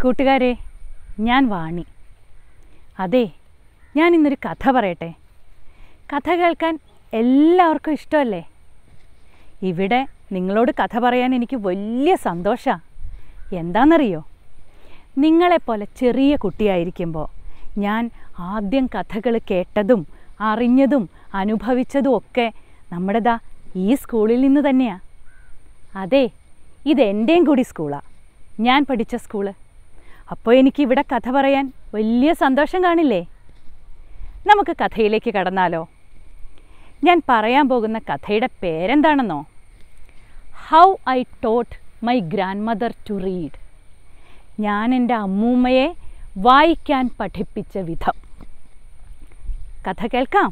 കൂട്ടുകാരെ ഞാൻ വാണി അതെ ഞാൻ ഇന്നൊരു കഥ പറയട്ടെ കഥ കേൾക്കാൻ എല്ലാവർക്കും ഇഷ്ടമല്ലേ ഇവിടെ നിങ്ങളോട് കഥ പറയാൻ എനിക്ക് വലിയ സന്തോഷമാണ് എന്താണെന്നറിയോ നിങ്ങളെപ്പോലെ ചെറിയ കുട്ടിയായിരിക്കുമ്പോൾ ഞാൻ ആദ്യം കഥകൾ കേട്ടതും അറിഞ്ഞതും അനുഭവിച്ചതും ഒക്കെ നമ്മുടെ ദാ ഈ സ്കൂളിൽ നിന്ന് തന്നെയാണ് അതെ ഇതെൻ്റെയും കൂടി സ്കൂളാണ് ഞാൻ പഠിച്ച സ്കൂള് അപ്പോൾ എനിക്ക് ഇവിടെ കഥ പറയാൻ വലിയ സന്തോഷം കാണില്ലേ നമുക്ക് കഥയിലേക്ക് കടന്നാലോ ഞാൻ പറയാൻ പോകുന്ന കഥയുടെ പേരെന്താണെന്നോ how I taught my grandmother to read ഞാൻ എൻ്റെ അമ്മൂമ്മയെ വായിക്കാൻ പഠിപ്പിച്ച വിധം കഥ കേൾക്കാം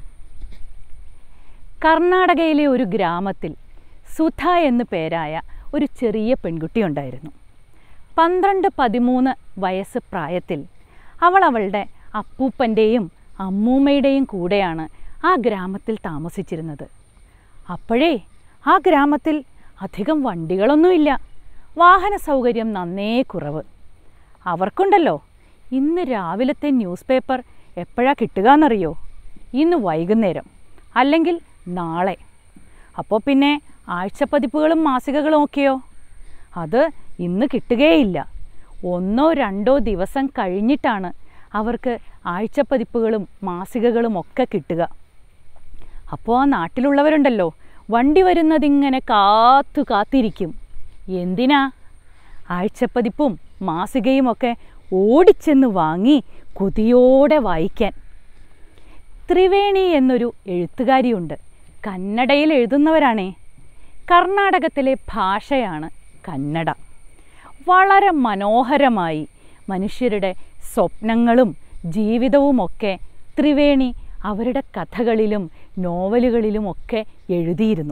കർണാടകയിലെ ഒരു ഗ്രാമത്തിൽ സുധ എന്നു പേരായ ഒരു ചെറിയ പെൺകുട്ടി ഉണ്ടായിരുന്നു പന്ത്രണ്ട് പതിമൂന്ന് വയസ്സ് പ്രായത്തിൽ അവൾ അവളുടെ അപ്പൂപ്പൻ്റെയും അമ്മൂമ്മയുടെയും കൂടെയാണ് ആ ഗ്രാമത്തിൽ താമസിച്ചിരുന്നത് അപ്പോഴേ ആ ഗ്രാമത്തിൽ അധികം വണ്ടികളൊന്നുമില്ല വാഹന സൗകര്യം നന്നേ കുറവ് അവർക്കുണ്ടല്ലോ ഇന്ന് രാവിലത്തെ ന്യൂസ് പേപ്പർ എപ്പോഴാ കിട്ടുക എന്നറിയോ ഇന്ന് വൈകുന്നേരം അല്ലെങ്കിൽ നാളെ അപ്പോൾ പിന്നെ ആഴ്ചപ്പതിപ്പുകളും മാസികകളും ഒക്കെയോ അത് ഇന്ന് കിട്ടുകയില്ല ഒന്നോ രണ്ടോ ദിവസം കഴിഞ്ഞിട്ടാണ് അവർക്ക് ആഴ്ചപ്പതിപ്പുകളും മാസികകളും ഒക്കെ കിട്ടുക അപ്പോൾ ആ നാട്ടിലുള്ളവരുണ്ടല്ലോ വണ്ടി വരുന്നതിങ്ങനെ കാത്തു കാത്തിരിക്കും എന്തിനാ ആഴ്ചപ്പതിപ്പും മാസികയും ഒക്കെ ഓടിച്ചെന്ന് വാങ്ങി കൊതിയോടെ വായിക്കാൻ ത്രിവേണി എന്നൊരു എഴുത്തുകാരിയുണ്ട് കന്നഡയിൽ എഴുതുന്നവരാണേ കർണാടകത്തിലെ ഭാഷയാണ് കന്നഡ വളരെ മനോഹരമായി മനുഷ്യരുടെ സ്വപ്നങ്ങളും ജീവിതവുമൊക്കെ ത്രിവേണി അവരുടെ കഥകളിലും നോവലുകളിലുമൊക്കെ എഴുതിയിരുന്നു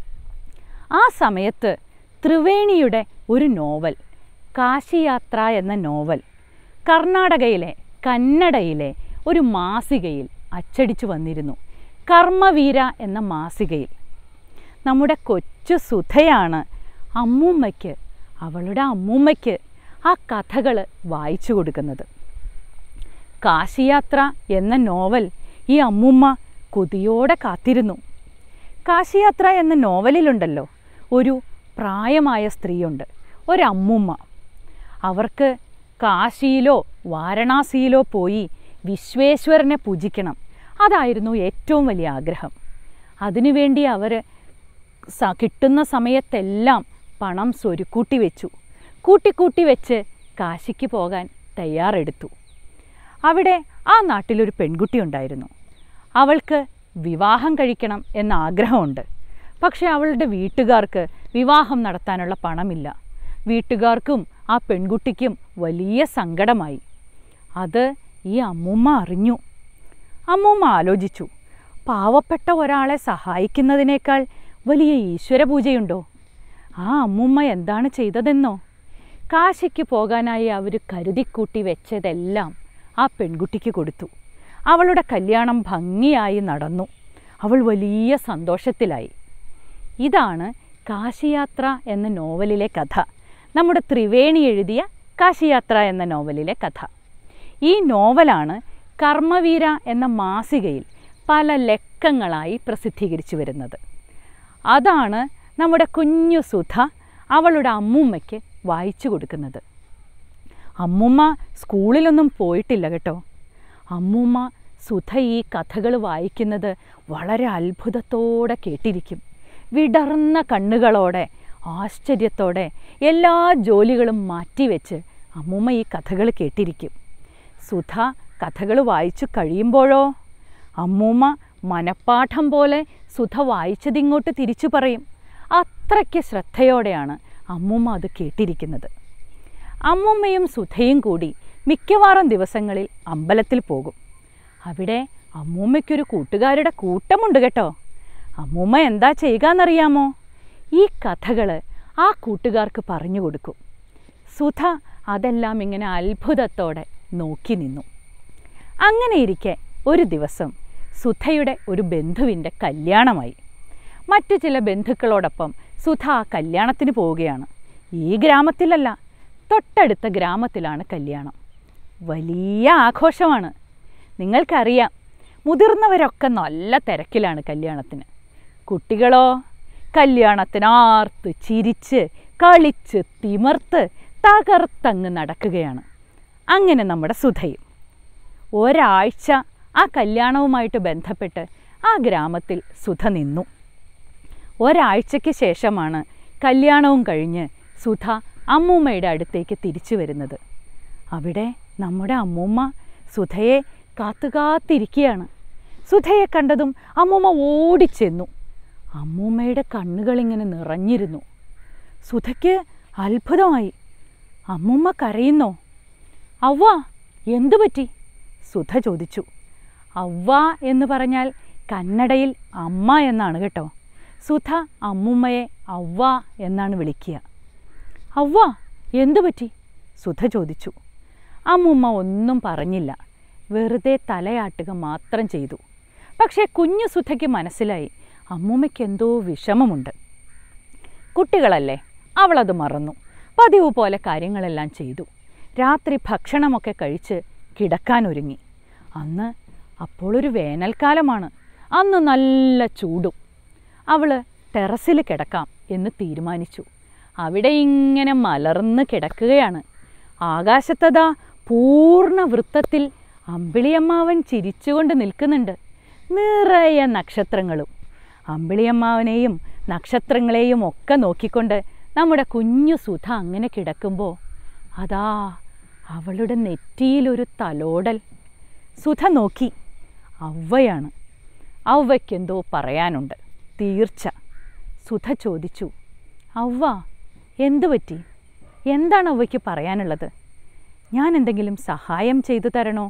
ആ സമയത്ത് ത്രിവേണിയുടെ ഒരു നോവൽ കാശിയാത്ര എന്ന നോവൽ കർണാടകയിലെ കന്നഡയിലെ ഒരു മാസികയിൽ അച്ചടിച്ചു വന്നിരുന്നു കർമ്മവീര എന്ന മാസികയിൽ നമ്മുടെ കൊച്ചു സുധയാണ് അമ്മൂമ്മയ്ക്ക് അവളുടെ അമ്മൂമ്മയ്ക്ക് ആ കഥകൾ വായിച്ചു കൊടുക്കുന്നത് കാശിയാത്ര എന്ന നോവൽ ഈ അമ്മൂമ്മ കൊതിയോടെ കാത്തിരുന്നു കാശിയാത്ര എന്ന നോവലിലുണ്ടല്ലോ ഒരു പ്രായമായ സ്ത്രീയുണ്ട് ഒരമ്മൂമ്മ അവർക്ക് കാശിയിലോ വാരണാസിയിലോ പോയി വിശ്വേശ്വരനെ പൂജിക്കണം അതായിരുന്നു ഏറ്റവും വലിയ ആഗ്രഹം അതിനുവേണ്ടി അവർ സ കിട്ടുന്ന സമയത്തെല്ലാം പണം സ്വരുക്കൂട്ടി വെച്ചു കൂട്ടിക്കൂട്ടി വെച്ച് കാശിക്ക് പോകാൻ തയ്യാറെടുത്തു അവിടെ ആ നാട്ടിലൊരു പെൺകുട്ടി ഉണ്ടായിരുന്നു അവൾക്ക് വിവാഹം കഴിക്കണം എന്ന ആഗ്രഹമുണ്ട് പക്ഷേ അവളുടെ വീട്ടുകാർക്ക് വിവാഹം നടത്താനുള്ള പണമില്ല വീട്ടുകാർക്കും ആ പെൺകുട്ടിക്കും വലിയ സങ്കടമായി അത് ഈ അമ്മൂമ്മ അറിഞ്ഞു അമ്മൂമ്മ ആലോചിച്ചു പാവപ്പെട്ട ഒരാളെ സഹായിക്കുന്നതിനേക്കാൾ വലിയ ഈശ്വര പൂജയുണ്ടോ ആ അമ്മൂമ്മ എന്താണ് ചെയ്തതെന്നോ കാശിക്ക് പോകാനായി അവർ കരുതിക്കൂട്ടി വെച്ചതെല്ലാം ആ പെൺകുട്ടിക്ക് കൊടുത്തു അവളുടെ കല്യാണം ഭംഗിയായി നടന്നു അവൾ വലിയ സന്തോഷത്തിലായി ഇതാണ് കാശിയാത്ര എന്ന നോവലിലെ കഥ നമ്മുടെ ത്രിവേണി എഴുതിയ കാശിയാത്ര എന്ന നോവലിലെ കഥ ഈ നോവലാണ് കർമ്മവീര എന്ന മാസികയിൽ പല ലക്കങ്ങളായി പ്രസിദ്ധീകരിച്ചു വരുന്നത് അതാണ് നമ്മുടെ കുഞ്ഞു സുധ അവളുടെ അമ്മൂമ്മയ്ക്ക് വായിച്ചു കൊടുക്കുന്നത് അമ്മൂമ്മ സ്കൂളിലൊന്നും പോയിട്ടില്ല കേട്ടോ അമ്മൂമ്മ സുധ ഈ കഥകൾ വായിക്കുന്നത് വളരെ അത്ഭുതത്തോടെ കേട്ടിരിക്കും വിടർന്ന കണ്ണുകളോടെ ആശ്ചര്യത്തോടെ എല്ലാ ജോലികളും മാറ്റിവെച്ച് അമ്മൂമ്മ ഈ കഥകൾ കേട്ടിരിക്കും സുധ കഥകൾ വായിച്ചു കഴിയുമ്പോഴോ അമ്മൂമ്മ മനപ്പാഠം പോലെ സുധ വായിച്ചതിങ്ങോട്ട് തിരിച്ചു പറയും അത്രയ്ക്ക് ശ്രദ്ധയോടെയാണ് അമ്മൂമ്മ അത് കേട്ടിരിക്കുന്നത് അമ്മൂമ്മയും സുധയും കൂടി മിക്കവാറും ദിവസങ്ങളിൽ അമ്പലത്തിൽ പോകും അവിടെ അമ്മൂമ്മയ്ക്കൊരു കൂട്ടുകാരുടെ കൂട്ടമുണ്ട് കേട്ടോ അമ്മൂമ്മ എന്താ ചെയ്യുക എന്നറിയാമോ ഈ കഥകൾ ആ കൂട്ടുകാർക്ക് പറഞ്ഞു കൊടുക്കും സുധ അതെല്ലാം ഇങ്ങനെ അത്ഭുതത്തോടെ നോക്കി നിന്നു അങ്ങനെ ഇരിക്കെ ഒരു ദിവസം സുധയുടെ ഒരു ബന്ധുവിൻ്റെ കല്യാണമായി മറ്റു ചില ബന്ധുക്കളോടൊപ്പം സുധ ആ കല്യാണത്തിന് പോവുകയാണ് ഈ ഗ്രാമത്തിലല്ല തൊട്ടടുത്ത ഗ്രാമത്തിലാണ് കല്യാണം വലിയ ആഘോഷമാണ് നിങ്ങൾക്കറിയാം മുതിർന്നവരൊക്കെ നല്ല തിരക്കിലാണ് കല്യാണത്തിന് കുട്ടികളോ കല്യാണത്തിന് ആർത്ത് ചിരിച്ച് കളിച്ച് തിമർത്ത് തകർത്തങ്ങ് നടക്കുകയാണ് അങ്ങനെ നമ്മുടെ സുധയും ഒരാഴ്ച ആ കല്യാണവുമായിട്ട് ബന്ധപ്പെട്ട് ആ ഗ്രാമത്തിൽ സുധ നിന്നു ഒരാഴ്ചയ്ക്ക് ശേഷമാണ് കല്യാണവും കഴിഞ്ഞ് സുധ അമ്മൂമ്മയുടെ അടുത്തേക്ക് തിരിച്ചു വരുന്നത് അവിടെ നമ്മുടെ അമ്മൂമ്മ സുധയെ കാത്തുകാത്തിരിക്കുകയാണ് സുധയെ കണ്ടതും അമ്മൂമ്മ ഓടിച്ചെന്നു അമ്മൂമ്മയുടെ കണ്ണുകളിങ്ങനെ നിറഞ്ഞിരുന്നു സുധയ്ക്ക് അത്ഭുതമായി അമ്മൂമ്മ കരയുന്നോ അവ്വ എന്തു പറ്റി സുധ ചോദിച്ചു അവ്വ എന്ന് പറഞ്ഞാൽ കന്നഡയിൽ അമ്മ എന്നാണ് കേട്ടോ സുധ അമ്മുമ്മയെ അവ്വ എന്നാണ് വിളിക്കുക അവ്വ എന്തു പറ്റി സുധ ചോദിച്ചു അമ്മുമ്മ ഒന്നും പറഞ്ഞില്ല വെറുതെ തലയാട്ടുക മാത്രം ചെയ്തു പക്ഷേ കുഞ്ഞു സുധയ്ക്ക് മനസ്സിലായി അമ്മൂമ്മയ്ക്ക് എന്തോ വിഷമമുണ്ട് കുട്ടികളല്ലേ അവളത് മറന്നു പതിവ് പോലെ കാര്യങ്ങളെല്ലാം ചെയ്തു രാത്രി ഭക്ഷണമൊക്കെ കഴിച്ച് കിടക്കാനൊരുങ്ങി അന്ന് അപ്പോൾ ഒരു വേനൽക്കാലമാണ് അന്ന് നല്ല ചൂടും അവൾ ടെറസിൽ കിടക്കാം എന്ന് തീരുമാനിച്ചു അവിടെ ഇങ്ങനെ മലർന്ന് കിടക്കുകയാണ് ആകാശത്തതാ പൂർണ്ണ വൃത്തത്തിൽ അമ്പിളിയമ്മാവൻ ചിരിച്ചുകൊണ്ട് നിൽക്കുന്നുണ്ട് നിറയെ നക്ഷത്രങ്ങളും അമ്പിളിയമ്മാവനെയും നക്ഷത്രങ്ങളെയും ഒക്കെ നോക്കിക്കൊണ്ട് നമ്മുടെ കുഞ്ഞു സുധ അങ്ങനെ കിടക്കുമ്പോൾ അതാ അവളുടെ നെറ്റിയിലൊരു തലോടൽ സുധ നോക്കി അവ്വയാണ് അവയ്ക്കെന്തോ പറയാനുണ്ട് തീർച്ച സുധ ചോദിച്ചു അവ്വ എന്തു പറ്റി എന്താണ് അവയ്ക്ക് പറയാനുള്ളത് ഞാൻ എന്തെങ്കിലും സഹായം ചെയ്തു തരണോ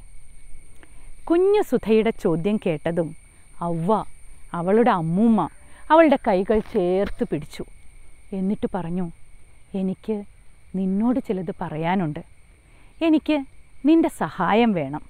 കുഞ്ഞു സുധയുടെ ചോദ്യം കേട്ടതും അവ്വ അവളുടെ അമ്മൂമ്മ അവളുടെ കൈകൾ ചേർത്ത് പിടിച്ചു എന്നിട്ട് പറഞ്ഞു എനിക്ക് നിന്നോട് ചിലത് പറയാനുണ്ട് എനിക്ക് നിന്റെ സഹായം വേണം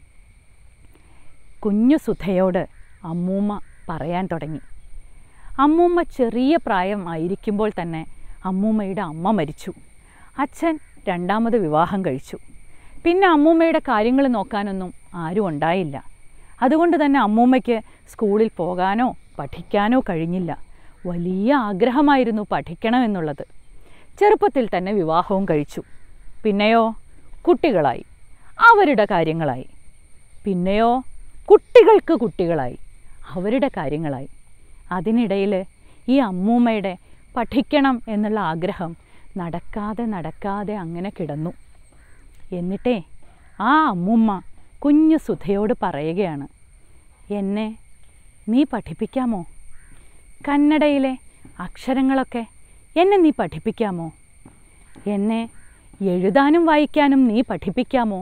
കുഞ്ഞു സുധയോട് അമ്മൂമ്മ പറയാൻ തുടങ്ങി അമ്മൂമ്മ ചെറിയ പ്രായം ആയിരിക്കുമ്പോൾ തന്നെ അമ്മൂമ്മയുടെ അമ്മ മരിച്ചു അച്ഛൻ രണ്ടാമത് വിവാഹം കഴിച്ചു പിന്നെ അമ്മൂമ്മയുടെ കാര്യങ്ങൾ നോക്കാനൊന്നും ആരും ഉണ്ടായില്ല അതുകൊണ്ട് തന്നെ അമ്മൂമ്മയ്ക്ക് സ്കൂളിൽ പോകാനോ പഠിക്കാനോ കഴിഞ്ഞില്ല വലിയ ആഗ്രഹമായിരുന്നു പഠിക്കണമെന്നുള്ളത് ചെറുപ്പത്തിൽ തന്നെ വിവാഹവും കഴിച്ചു പിന്നെയോ കുട്ടികളായി അവരുടെ കാര്യങ്ങളായി പിന്നെയോ കുട്ടികൾക്ക് കുട്ടികളായി അവരുടെ കാര്യങ്ങളായി അതിനിടയിൽ ഈ അമ്മൂമ്മയുടെ പഠിക്കണം എന്നുള്ള ആഗ്രഹം നടക്കാതെ നടക്കാതെ അങ്ങനെ കിടന്നു എന്നിട്ടേ ആ അമ്മൂമ്മ കുഞ്ഞു സുധയോട് പറയുകയാണ് എന്നെ നീ പഠിപ്പിക്കാമോ കന്നഡയിലെ അക്ഷരങ്ങളൊക്കെ എന്നെ നീ പഠിപ്പിക്കാമോ എന്നെ എഴുതാനും വായിക്കാനും നീ പഠിപ്പിക്കാമോ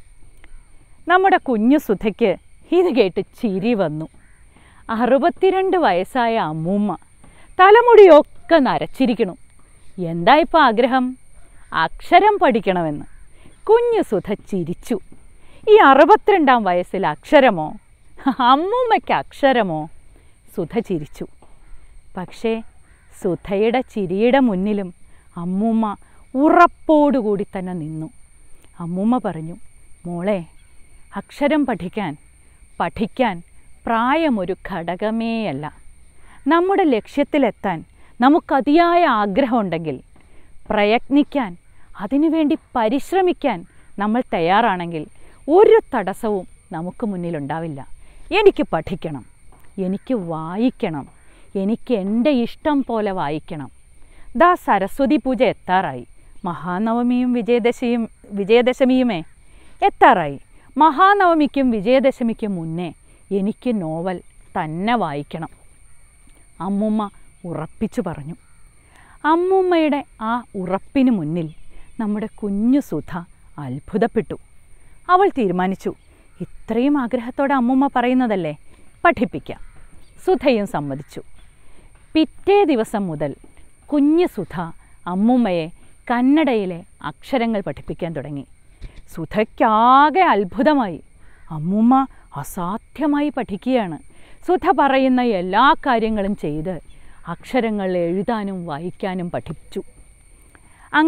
നമ്മുടെ കുഞ്ഞു സുധയ്ക്ക് ഇത് കേട്ട് ചിരി വന്നു അറുപത്തിരണ്ട് വയസ്സായ അമ്മൂമ്മ തലമുടിയൊക്കെ നരച്ചിരിക്കണു എന്താ ഇപ്പം ആഗ്രഹം അക്ഷരം പഠിക്കണമെന്ന് കുഞ്ഞു സുധ ചിരിച്ചു ഈ അറുപത്തിരണ്ടാം വയസ്സിൽ അക്ഷരമോ അമ്മൂമ്മയ്ക്ക് അക്ഷരമോ സുധ ചിരിച്ചു പക്ഷേ സുധയുടെ ചിരിയുടെ മുന്നിലും അമ്മൂമ്മ ഉറപ്പോടുകൂടി തന്നെ നിന്നു അമ്മൂമ്മ പറഞ്ഞു മോളെ അക്ഷരം പഠിക്കാൻ പഠിക്കാൻ പ്രായമൊരു ഘടകമേയല്ല നമ്മുടെ ലക്ഷ്യത്തിലെത്താൻ നമുക്കതിയായ ആഗ്രഹമുണ്ടെങ്കിൽ പ്രയത്നിക്കാൻ അതിനുവേണ്ടി പരിശ്രമിക്കാൻ നമ്മൾ തയ്യാറാണെങ്കിൽ ഒരു തടസ്സവും നമുക്ക് മുന്നിലുണ്ടാവില്ല എനിക്ക് പഠിക്കണം എനിക്ക് വായിക്കണം എനിക്ക് എൻ്റെ ഇഷ്ടം പോലെ വായിക്കണം ദാ സരസ്വതി പൂജ എത്താറായി മഹാനവമിയും വിജയദശമിയും വിജയദശമിയുമേ എത്താറായി മഹാനവമിക്കും വിജയദശമിക്കും മുന്നേ എനിക്ക് നോവൽ തന്നെ വായിക്കണം അമ്മുമ്മ ഉറപ്പിച്ചു പറഞ്ഞു അമ്മുമ്മയുടെ ആ ഉറപ്പിന് മുന്നിൽ നമ്മുടെ കുഞ്ഞു സുധ അത്ഭുതപ്പെട്ടു അവൾ തീരുമാനിച്ചു ഇത്രയും ആഗ്രഹത്തോടെ അമ്മുമ്മ പറയുന്നതല്ലേ പഠിപ്പിക്കാം സുധയും സമ്മതിച്ചു പിറ്റേ ദിവസം മുതൽ കുഞ്ഞു സുധ അമ്മുമ്മയെ കന്നഡയിലെ അക്ഷരങ്ങൾ പഠിപ്പിക്കാൻ തുടങ്ങി സുധയ്ക്കാകെ അത്ഭുതമായി അമ്മുമ്മ അസാധ്യമായി പഠിക്കുകയാണ് സുധ പറയുന്ന എല്ലാ കാര്യങ്ങളും ചെയ്ത് അക്ഷരങ്ങൾ എഴുതാനും വായിക്കാനും പഠിച്ചു അങ്ങനെ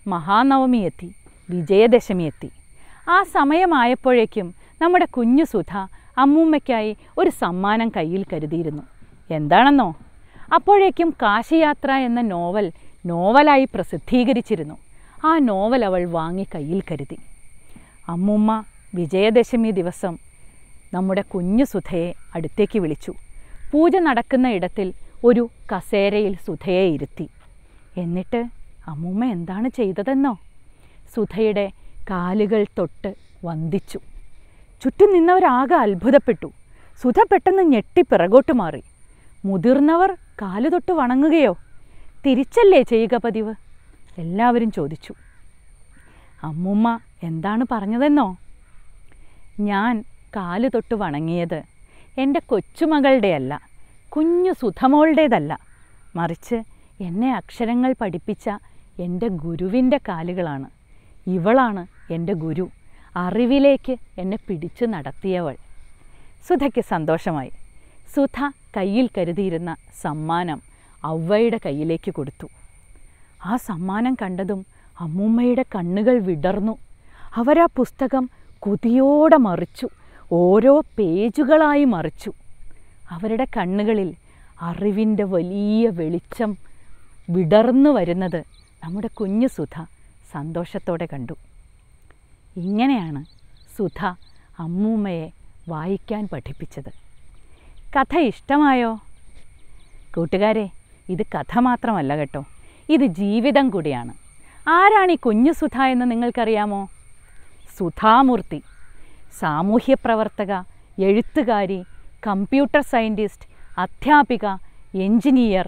മഹാനവമി എത്തി വിജയദശമി എത്തി ആ സമയമായപ്പോഴേക്കും നമ്മുടെ കുഞ്ഞു സുധ അമ്മൂമ്മയ്ക്കായി ഒരു സമ്മാനം കയ്യിൽ കരുതിയിരുന്നു എന്താണെന്നോ അപ്പോഴേക്കും കാശിയാത്ര എന്ന നോവൽ നോവലായി പ്രസിദ്ധീകരിച്ചിരുന്നു ആ നോവൽ അവൾ വാങ്ങി കയ്യിൽ കരുതി അമ്മൂമ്മ വിജയദശമി ദിവസം നമ്മുടെ കുഞ്ഞു സുധയെ അടുത്തേക്ക് വിളിച്ചു പൂജ നടക്കുന്ന ഇടത്തിൽ ഒരു കസേരയിൽ സുധയെ ഇരുത്തി എന്നിട്ട് അമ്മൂമ്മ എന്താണ് ചെയ്തതെന്നോ സുധയുടെ കാലുകൾ തൊട്ട് വന്ദിച്ചു ചുറ്റും നിന്നവരാകെ അത്ഭുതപ്പെട്ടു സുധ പെട്ടെന്ന് ഞെട്ടി പിറകോട്ട് മാറി മുതിർന്നവർ കാലു തൊട്ട് വണങ്ങുകയോ തിരിച്ചല്ലേ ചെയ്യുക പതിവ് എല്ലാവരും ചോദിച്ചു അമ്മൂമ്മ എന്താണ് പറഞ്ഞതെന്നോ ഞാൻ കാല് തൊട്ട് വണങ്ങിയത് എൻ്റെ കൊച്ചുമകളുടെയല്ല കുഞ്ഞു സുധമോളുടേതല്ല മറിച്ച് എന്നെ അക്ഷരങ്ങൾ പഠിപ്പിച്ച എൻ്റെ ഗുരുവിൻ്റെ കാലുകളാണ് ഇവളാണ് എൻ്റെ ഗുരു അറിവിലേക്ക് എന്നെ പിടിച്ചു നടത്തിയവൾ സുധയ്ക്ക് സന്തോഷമായി സുധ കയ്യിൽ കരുതിയിരുന്ന സമ്മാനം ഔവയുടെ കയ്യിലേക്ക് കൊടുത്തു ആ സമ്മാനം കണ്ടതും അമ്മൂമ്മയുടെ കണ്ണുകൾ വിടർന്നു അവരാ പുസ്തകം കൊതിയോടെ മറിച്ചു ഓരോ പേജുകളായി മറിച്ചു അവരുടെ കണ്ണുകളിൽ അറിവിൻ്റെ വലിയ വെളിച്ചം വിടർന്നു വരുന്നത് നമ്മുടെ കുഞ്ഞു സുധ സന്തോഷത്തോടെ കണ്ടു ഇങ്ങനെയാണ് സുധ അമ്മൂമ്മയെ വായിക്കാൻ പഠിപ്പിച്ചത് കഥ ഇഷ്ടമായോ കൂട്ടുകാരെ ഇത് കഥ മാത്രമല്ല കേട്ടോ ഇത് ജീവിതം കൂടിയാണ് ആരാണ് ഈ കുഞ്ഞു സുധ എന്ന് നിങ്ങൾക്കറിയാമോ സുധാമൂർത്തി സാമൂഹ്യ പ്രവർത്തക എഴുത്തുകാരി കമ്പ്യൂട്ടർ സയൻറ്റിസ്റ്റ് അധ്യാപിക എഞ്ചിനീയർ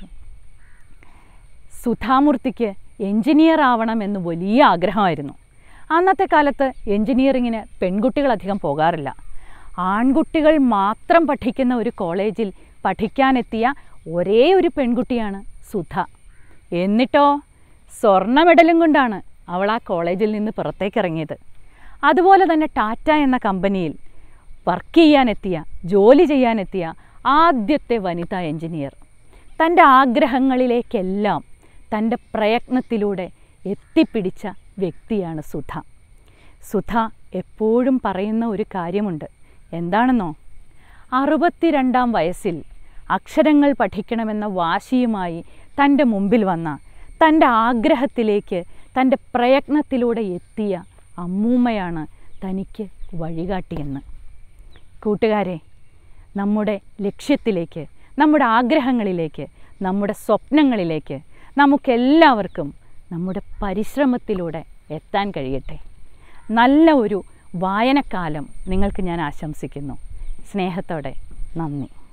സുധാമൂർത്തിക്ക് എഞ്ചിനീയർ ആവണമെന്ന് വലിയ ആഗ്രഹമായിരുന്നു അന്നത്തെ കാലത്ത് എഞ്ചിനീയറിങ്ങിന് പെൺകുട്ടികളധികം പോകാറില്ല ആൺകുട്ടികൾ മാത്രം പഠിക്കുന്ന ഒരു കോളേജിൽ പഠിക്കാനെത്തിയ ഒരേ ഒരു പെൺകുട്ടിയാണ് സുധ എന്നിട്ടോ സ്വർണ്ണ മെഡലും കൊണ്ടാണ് അവൾ ആ കോളേജിൽ നിന്ന് പുറത്തേക്കിറങ്ങിയത് അതുപോലെ തന്നെ ടാറ്റ എന്ന കമ്പനിയിൽ വർക്ക് ചെയ്യാനെത്തിയ ജോലി ചെയ്യാനെത്തിയ ആദ്യത്തെ വനിതാ എഞ്ചിനീയർ തൻ്റെ ആഗ്രഹങ്ങളിലേക്കെല്ലാം തൻ്റെ പ്രയത്നത്തിലൂടെ എത്തിപ്പിടിച്ച വ്യക്തിയാണ് സുധ സുധ എപ്പോഴും പറയുന്ന ഒരു കാര്യമുണ്ട് എന്താണെന്നോ അറുപത്തിരണ്ടാം വയസ്സിൽ അക്ഷരങ്ങൾ പഠിക്കണമെന്ന വാശിയുമായി തൻ്റെ മുമ്പിൽ വന്ന തൻ്റെ ആഗ്രഹത്തിലേക്ക് തൻ്റെ പ്രയത്നത്തിലൂടെ എത്തിയ അമ്മൂമ്മയാണ് തനിക്ക് വഴികാട്ടിയെന്ന് കൂട്ടുകാരെ നമ്മുടെ ലക്ഷ്യത്തിലേക്ക് നമ്മുടെ ആഗ്രഹങ്ങളിലേക്ക് നമ്മുടെ സ്വപ്നങ്ങളിലേക്ക് നമുക്കെല്ലാവർക്കും നമ്മുടെ പരിശ്രമത്തിലൂടെ എത്താൻ കഴിയട്ടെ നല്ല ഒരു വായനക്കാലം നിങ്ങൾക്ക് ഞാൻ ആശംസിക്കുന്നു സ്നേഹത്തോടെ നന്ദി